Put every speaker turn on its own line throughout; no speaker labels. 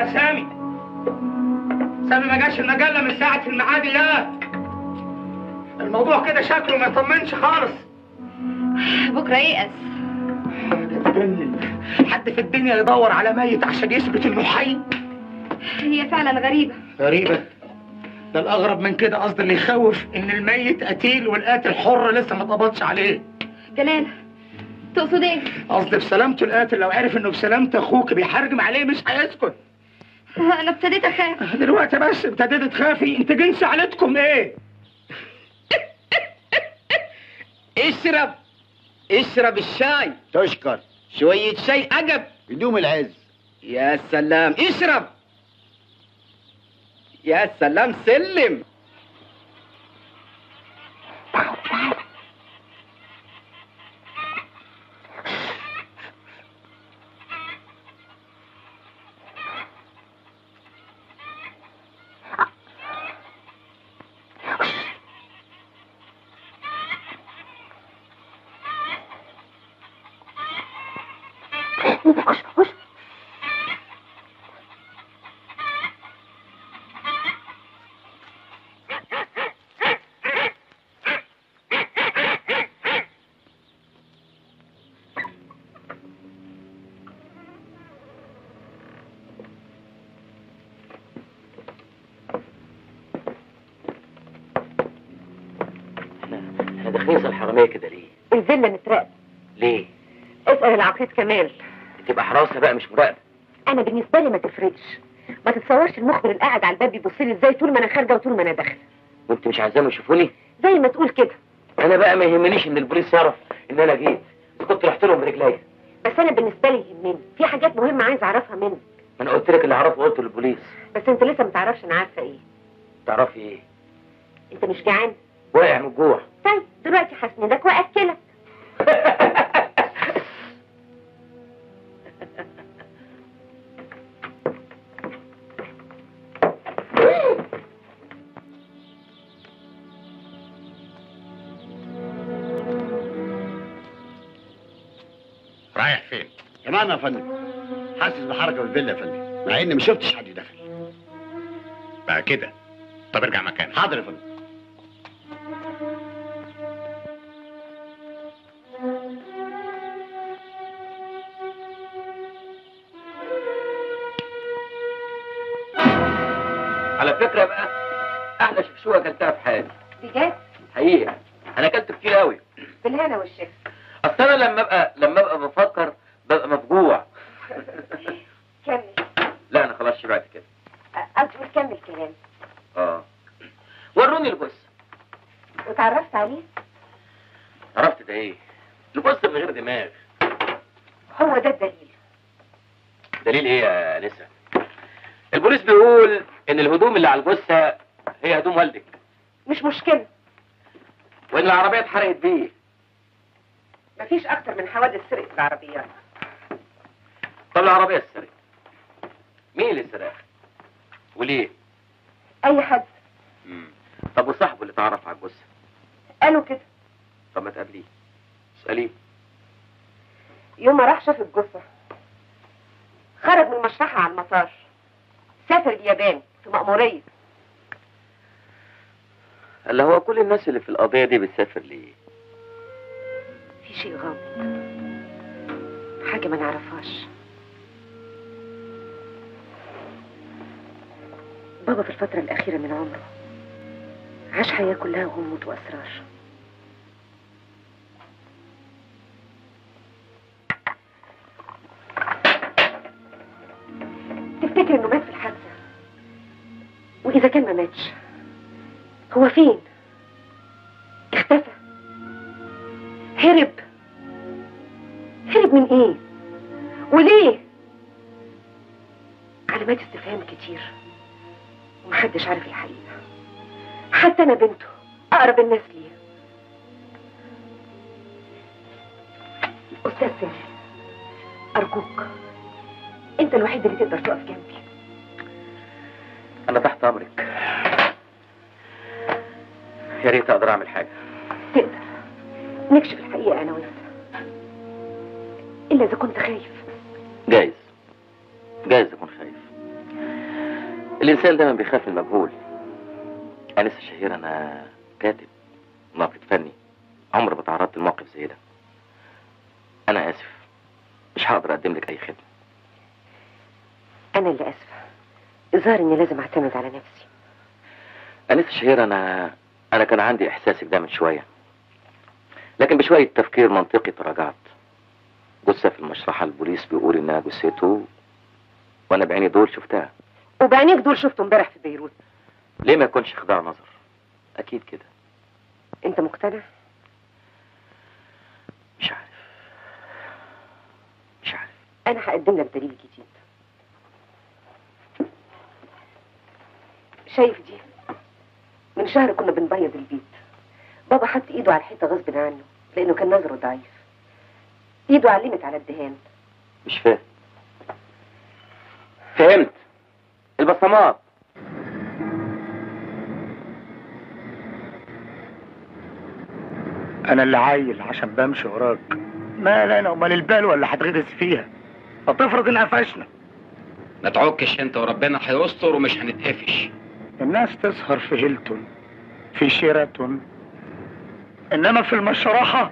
سامي سامي ما جاش المجله من ساعه الميعاد لا الموضوع كده شكله ما يطمنش خالص
بكره ييأس
اتجنن حد في الدنيا يدور على ميت عشان يثبت انه حي
هي فعلا غريبه
غريبة ده الأغرب من كده قصد اللي يخوف إن الميت قتيل والقاتل حر لسه ما اتقبضش عليه
جلال تقصد ايه
قصدي بسلامته القاتل لو عرف إنه بسلامة أخوك بيحرجم عليه مش هيسكت
انا ابتديت اخاف
دلوقتي بس ابتديت تخافي أنت جنس عيلتكم إيه؟
اشرب اشرب الشاي
تشكر
شوية شاي عجب
يدوم العز
يا سلام اشرب يا سلام سلم
احنا داخلين زي الحراميه كده ليه؟
الفيلا متراقبة
ليه؟
اسأل العقيد كمال
تبقى حراسه بقى مش مراقبه
انا بالنسبة لي ما تفرقش ما تتصورش المخبر اللي قاعد على الباب بيبص لي ازاي طول ما انا خارجة وطول ما انا داخلة
وانت مش عايزاهم يشوفوني؟
زي ما تقول كده
انا بقى ما يهمنيش ان البوليس يعرف ان انا جيت كنت رحت لهم برجليا
بس انا بالنسبة لي يهمني في حاجات مهمة عايز اعرفها منك
ما انا قلت لك اللي اعرفه قلته للبوليس
بس انت لسه ما تعرفش انا عارفة ايه
تعرفي ايه؟
انت مش جعان
واقع من الجوع
طيب دلوقتي هسندك واكلك
رايح فين؟
كمان يا فندم حاسس بحركه في الفيلا يا فندم مع اني ما شفتش حد دخل
بقى كده طب ارجع مكانك
حاضر يا فندم
على فكره بقى احلى شكشوكه اكلتها في حياتي
بجد
حقيقه انا اكلت كتير قوي
بالهنا والشفا
اصل انا لما ابقى لما ابقى بفكر ببقى مفجوع
كمل
لا انا خلاص شبعت كده
اقول كمل كلام
اه وروني الجثه
وتعرفت عليه
عرفت ده ايه الجثه من غير دماغ
هو ده الدليل
دليل ايه يا انسه البوليس بيقول ان الهدوم اللي على الجثه هي هدوم والدك
مش مشكلة
وان العربيه اتحرقت بيه
مفيش اكتر من حوادث سرقة العربيات
طب العربيه اتسرقت مين اللي سرقها وليه
اي حد
مم. طب وصاحبه اللي اتعرف على الجثه
قالوا كده
طب ما تقابليه اساليه
يوم ما راح شاف الجثة خرج من المشرحة على المطار سافر اليابان في مأمورية
اللي هو كل الناس اللي في القضيه دي بتسافر ليه
في شيء غامض حاجة ما نعرفهاش بابا في الفترة الأخيرة من عمره عاش حياة كلها غموض وأسرار تفتكر إنه مات في الحادثة وإذا كان ما ماتش هو فين؟ اختفى هرب هرب من ايه وليه علامات استفهام كتير ومحدش عارف الحقيقة حتى انا بنته اقرب الناس ليه استاذ سامي ارجوك انت الوحيد اللي تقدر تقف جنبي
انا تحت امرك يا ريت اقدر اعمل حاجه
تقدر نكشف الحقيقة انا وانت الا اذا كنت خايف
جايز جايز اكون خايف الإنسان دايما بيخاف من المجهول أنسة شهير أنا كاتب ناقد فني عمري ما تعرضت لموقف زي ده أنا آسف مش هقدر أقدم لك أي خدمة
انا اللي اسفه الظاهر اني لازم اعتمد على نفسي
أنسة شهير أنا أنا كان عندي إحساسك ده من شوية لكن بشوية تفكير منطقي تراجعت جثة في المشرحة البوليس بيقول إنها جثته وأنا بعيني دول شفتها
وبعينيك دول شفته امبارح في بيروت
ليه ما يكونش خداع نظر أكيد كده
انت مقتنع
مش عارف مش عارف
انا هقدم لك دليل جديد شايف دي من شهر كنا بنبيض البيت بابا حط ايده على الحيطه غصب عنه لانه كان نظره ضعيف ايده علمت على الدهان
مش فاهم فهمت البصمات
انا اللي عايل عشان بمشي وراك مال انا ومال البلوه اللي هتغرس فيها فتفرض ان قفشنا
ما تعكش انت وربنا هيستر ومش هنتقفش
الناس تسهر في هيلتون في شيراتون انما في المشرحه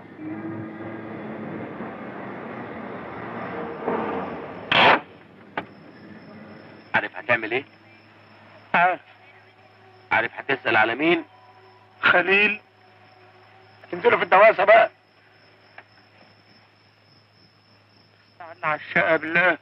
عارف هتعمل ايه؟
آه
عارف هتسأل على مين؟
خليل تنزلوا في الدواسه بقى استعنا على الشقه بالله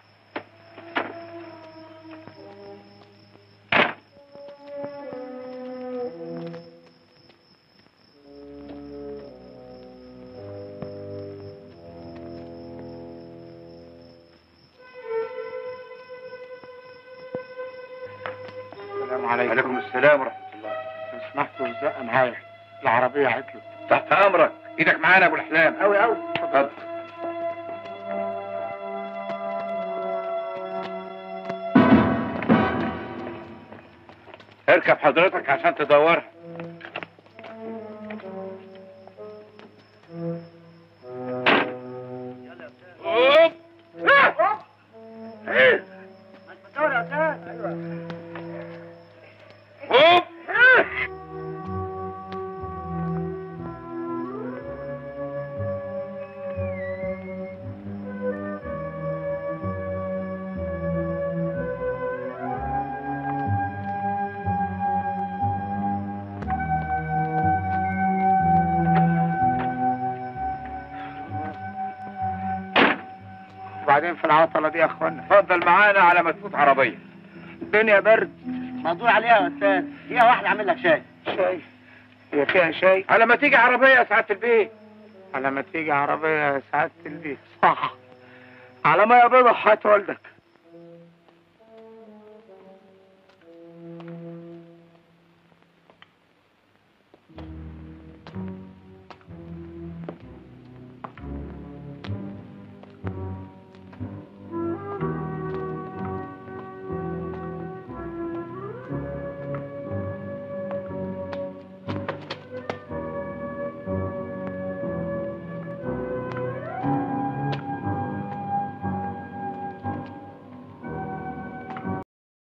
السلام عليكم
وعليكم السلام ورحمه الله
لو سمحتوا الزقه معايا العربيه عطلت
تحت امرك ايدك معانا يا ابو الاحلام
أوي أوي
اتفضل اركب حضرتك عشان تدورها أوب. إيه؟ أوب.
وبعدين في العطله دي يا اخوانا
اتفضل معانا على ما تفوت عربيه
الدنيا برد
موضوع عليها يا استاذ فيها واحد عامل لك شاي
شاي هي فيها شاي
على ما تيجي عربيه يا سعاده البيت
على ما تيجي عربية يا سعادة البيت صح على ما يا بيضة حياة والدك